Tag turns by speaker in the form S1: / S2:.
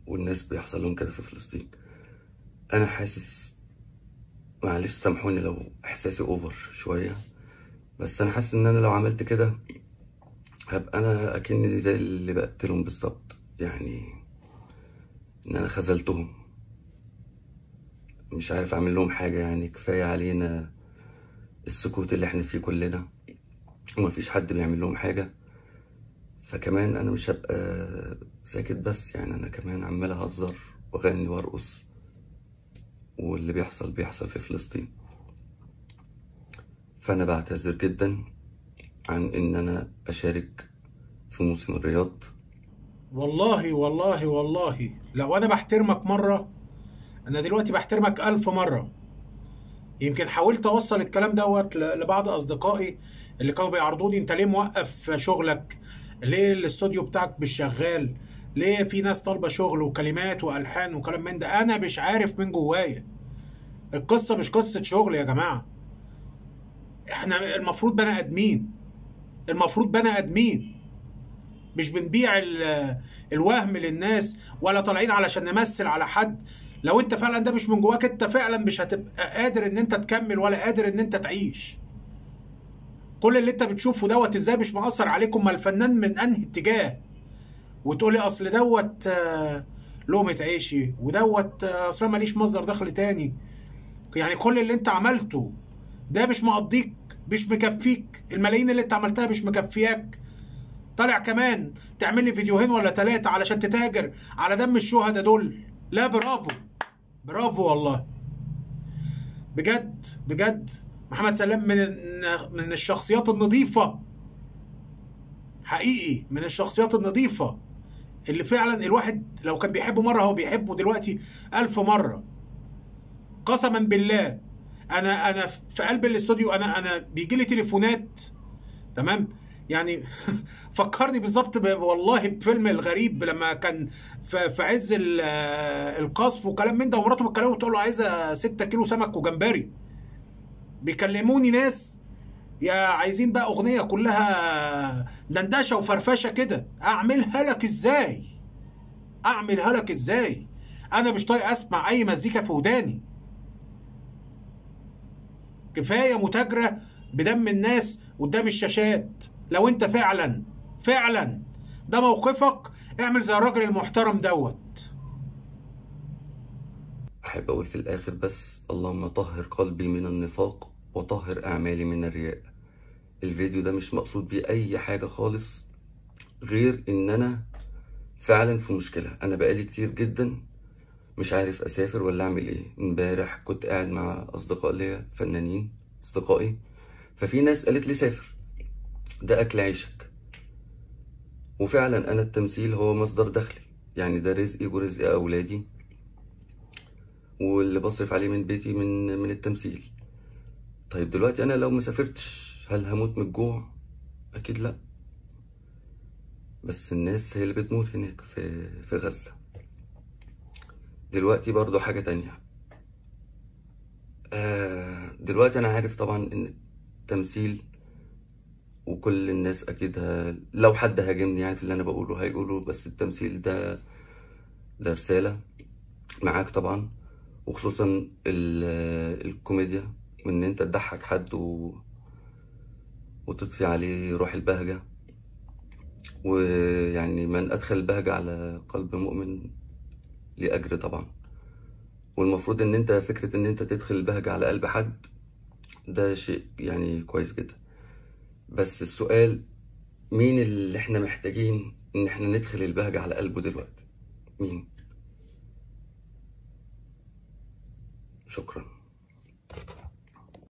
S1: والناس بيحصل لهم كده في فلسطين انا حاسس معلش سامحوني لو احساسي اوفر شويه بس انا حاسس ان انا لو عملت كده هبقى انا اكني زي اللي بقتلهم بالظبط يعني ان انا خذلتهم مش عارف اعمل لهم حاجه يعني كفايه علينا السكوت اللي احنا فيه كلنا ومفيش حد بيعمل لهم حاجه فكمان انا مش هبقى ساكت بس يعني انا كمان عمال اهزر واغني وارقص واللي بيحصل بيحصل في فلسطين فانا بعتذر جدا عن ان انا اشارك في موسم الرياض
S2: والله والله والله لو انا بحترمك مرة انا دلوقتي بحترمك الف مرة يمكن حاولت اوصل الكلام دوت ل- لبعض اصدقائي اللي كانوا بيعرضوا لي انت ليه موقف شغلك ليه الاستوديو بتاعك مش شغال ليه في ناس طالبة شغل وكلمات والحان وكلام من ده انا مش عارف من جوايا القصة مش قصة شغل يا جماعة احنا المفروض بني ادمين المفروض بني ادمين مش بنبيع ال- الوهم للناس ولا طالعين علشان نمثل على حد لو انت فعلا ده مش من جواك انت فعلا مش هتبقى قادر ان انت تكمل ولا قادر ان انت تعيش كل اللي انت بتشوفه دوت ازاي مش مأثر عليكم ما الفنان من انهي اتجاه وتقولي اصل دوت آه، لقمة عيشي ودوت آه، اصل أنا ماليش مصدر دخل تاني يعني كل اللي انت عملته ده مش مقضيك مش مكفيك الملايين اللي انت عملتها مش مكفياك طالع كمان تعمل لي فيديوهين ولا ثلاثة علشان تتاجر على دم الشهداء دول لا برافو برافو والله بجد بجد محمد سلام من من الشخصيات النظيفة حقيقي من الشخصيات النظيفة اللي فعلا الواحد لو كان بيحبه مرة هو بيحبه دلوقتي ألف مرة قسما بالله أنا أنا في قلب الاستوديو أنا أنا بيجي لي تليفونات تمام يعني فكرني بالظبط ب- والله بفيلم الغريب لما كان في في عز ال- آه، القصف وكلام من ده ومراته بتكلمه بتقول له عايزه 6 كيلو سمك وجمبري بيكلموني ناس يا عايزين بقى اغنيه كلها دندشه وفرفشه كده اعملها لك ازاي اعملها لك ازاي انا مش طايق اسمع اي مزيكا في وداني كفايه متاجره بدم الناس قدام الشاشات لو انت فعلا فعلا ده موقفك اعمل زي الراجل المحترم دوت
S1: احب اقول في الاخر بس اللهم طهر قلبي من النفاق وطهر اعمالي من الرياء الفيديو ده مش مقصود بيه اي حاجه خالص غير ان انا فعلا في مشكله انا بقالي كتير جدا مش عارف اسافر ولا اعمل ايه امبارح كنت قاعد مع اصدقاء ليا فنانين اصدقائي ففي ناس قالت لي سافر ده اكل عيشك وفعلا انا التمثيل هو مصدر دخلي يعني ده رزقي ورزق اولادي واللي بصرف عليه من بيتي من من التمثيل طيب دلوقتي انا لو ما سافرتش هل هموت من الجوع اكيد لا بس الناس هي اللي بتموت هناك في في غزة دلوقتي برضو حاجة تانية آه دلوقتي انا عارف طبعا ان التمثيل وكل الناس اكيد ه... لو حد هاجمني يعني في اللي انا بقوله هيقولوا بس التمثيل ده ده رسالة معاك طبعا وخصوصا ال- الكوميديا وان انت تضحك حد و... وتطفي عليه روح البهجة ويعني من ادخل البهجة على قلب مؤمن ليه اجر طبعا والمفروض ان انت فكرة ان انت تدخل البهجة على قلب حد ده شيء يعني كويس جدا بس السؤال مين اللي احنا محتاجين ان احنا ندخل البهجة على قلبه دلوقتي مين شكرا